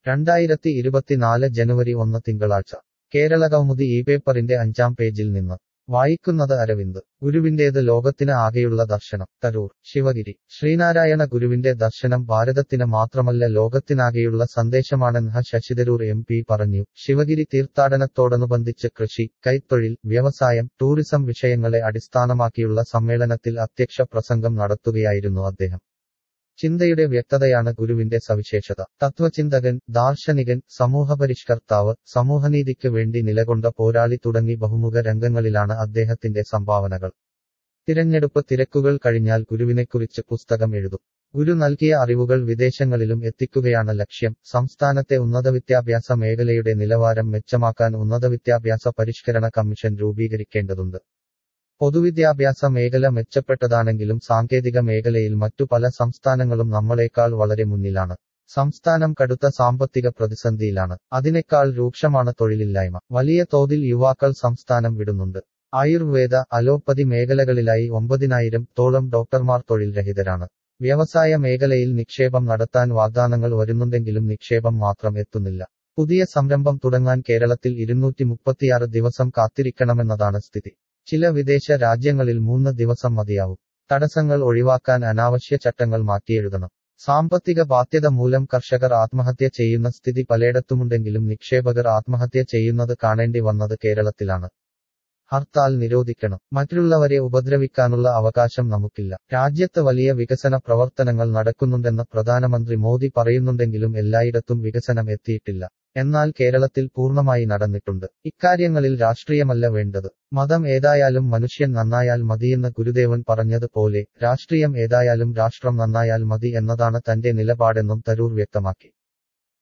രണ്ടായിരത്തി ഇരുപത്തിനാല് ജനുവരി ഒന്ന് തിങ്കളാഴ്ച കേരള കൗമുദി ഈ പേപ്പറിന്റെ അഞ്ചാം പേജിൽ നിന്ന് വായിക്കുന്നത് അരവിന്ദ് ഗുരുവിന്റേത് ലോകത്തിന് ആകെയുള്ള ദർശനം തരൂർ ശിവഗിരി ശ്രീനാരായണ ഗുരുവിന്റെ ദർശനം ഭാരതത്തിന് മാത്രമല്ല ലോകത്തിനാകെയുള്ള സന്ദേശമാണെന്ന് ശശിതരൂർ എം പി പറഞ്ഞു ശിവഗിരി തീർത്ഥാടനത്തോടനുബന്ധിച്ച് കൃഷി കൈത്തൊഴിൽ വ്യവസായം ടൂറിസം വിഷയങ്ങളെ അടിസ്ഥാനമാക്കിയുള്ള സമ്മേളനത്തിൽ അധ്യക്ഷ പ്രസംഗം നടത്തുകയായിരുന്നു അദ്ദേഹം ചിന്തയുടെ വ്യക്തതയാണ് ഗുരുവിന്റെ സവിശേഷത തത്വചിന്തകൻ ദാർശനികൻ സമൂഹപരിഷ്കർത്താവ് സമൂഹനീതിക്ക് വേണ്ടി നിലകൊണ്ട പോരാളി തുടങ്ങി ബഹുമുഖ രംഗങ്ങളിലാണ് അദ്ദേഹത്തിന്റെ സംഭാവനകൾ തിരഞ്ഞെടുപ്പ് തിരക്കുകൾ കഴിഞ്ഞാൽ ഗുരുവിനെക്കുറിച്ച് പുസ്തകം എഴുതും ഗുരു നൽകിയ അറിവുകൾ വിദേശങ്ങളിലും എത്തിക്കുകയാണ് ലക്ഷ്യം സംസ്ഥാനത്തെ ഉന്നതവിദ്യാഭ്യാസ മേഖലയുടെ നിലവാരം മെച്ചമാക്കാൻ ഉന്നതവിദ്യാഭ്യാസ പരിഷ്കരണ കമ്മീഷൻ രൂപീകരിക്കേണ്ടതുണ്ട് പൊതുവിദ്യാഭ്യാസ മേഖല മെച്ചപ്പെട്ടതാണെങ്കിലും സാങ്കേതിക മേഖലയിൽ മറ്റു പല സംസ്ഥാനങ്ങളും നമ്മളെക്കാൾ വളരെ മുന്നിലാണ് സംസ്ഥാനം കടുത്ത സാമ്പത്തിക പ്രതിസന്ധിയിലാണ് അതിനേക്കാൾ രൂക്ഷമാണ് തൊഴിലില്ലായ്മ വലിയ തോതിൽ യുവാക്കൾ സംസ്ഥാനം വിടുന്നുണ്ട് ആയുർവേദ അലോപ്പതി മേഖലകളിലായി ഒമ്പതിനായിരം തോളം ഡോക്ടർമാർ തൊഴിൽ രഹിതരാണ് വ്യവസായ മേഖലയിൽ നിക്ഷേപം നടത്താൻ വാഗ്ദാനങ്ങൾ വരുന്നുണ്ടെങ്കിലും നിക്ഷേപം മാത്രം എത്തുന്നില്ല പുതിയ സംരംഭം തുടങ്ങാൻ കേരളത്തിൽ ഇരുന്നൂറ്റി മുപ്പത്തിയാറ് ദിവസം കാത്തിരിക്കണമെന്നതാണ് സ്ഥിതി ചില വിദേശ രാജ്യങ്ങളിൽ മൂന്ന് ദിവസം മതിയാവും തടസ്സങ്ങൾ ഒഴിവാക്കാൻ അനാവശ്യ ചട്ടങ്ങൾ മാറ്റിയെഴുതണം സാമ്പത്തിക ബാധ്യത മൂലം കർഷകർ ആത്മഹത്യ ചെയ്യുന്ന സ്ഥിതി പലയിടത്തുമുണ്ടെങ്കിലും നിക്ഷേപകർ ആത്മഹത്യ ചെയ്യുന്നത് കാണേണ്ടി വന്നത് കേരളത്തിലാണ് ഹർത്താൽ നിരോധിക്കണം മറ്റുള്ളവരെ ഉപദ്രവിക്കാനുള്ള അവകാശം നമുക്കില്ല രാജ്യത്ത് വലിയ വികസന പ്രവർത്തനങ്ങൾ നടക്കുന്നുണ്ടെന്ന് പ്രധാനമന്ത്രി മോദി പറയുന്നുണ്ടെങ്കിലും എല്ലായിടത്തും വികസനം എത്തിയിട്ടില്ല എന്നാൽ കേരളത്തിൽ പൂർണ്ണമായി നടന്നിട്ടുണ്ട് ഇക്കാര്യങ്ങളിൽ രാഷ്ട്രീയമല്ല വേണ്ടത് മതം ഏതായാലും മനുഷ്യൻ നന്നായാൽ മതിയെന്ന് ഗുരുദേവൻ പറഞ്ഞതുപോലെ രാഷ്ട്രീയം ഏതായാലും രാഷ്ട്രം നന്നായാൽ മതി എന്നതാണ് തന്റെ നിലപാടെന്നും തരൂർ വ്യക്തമാക്കി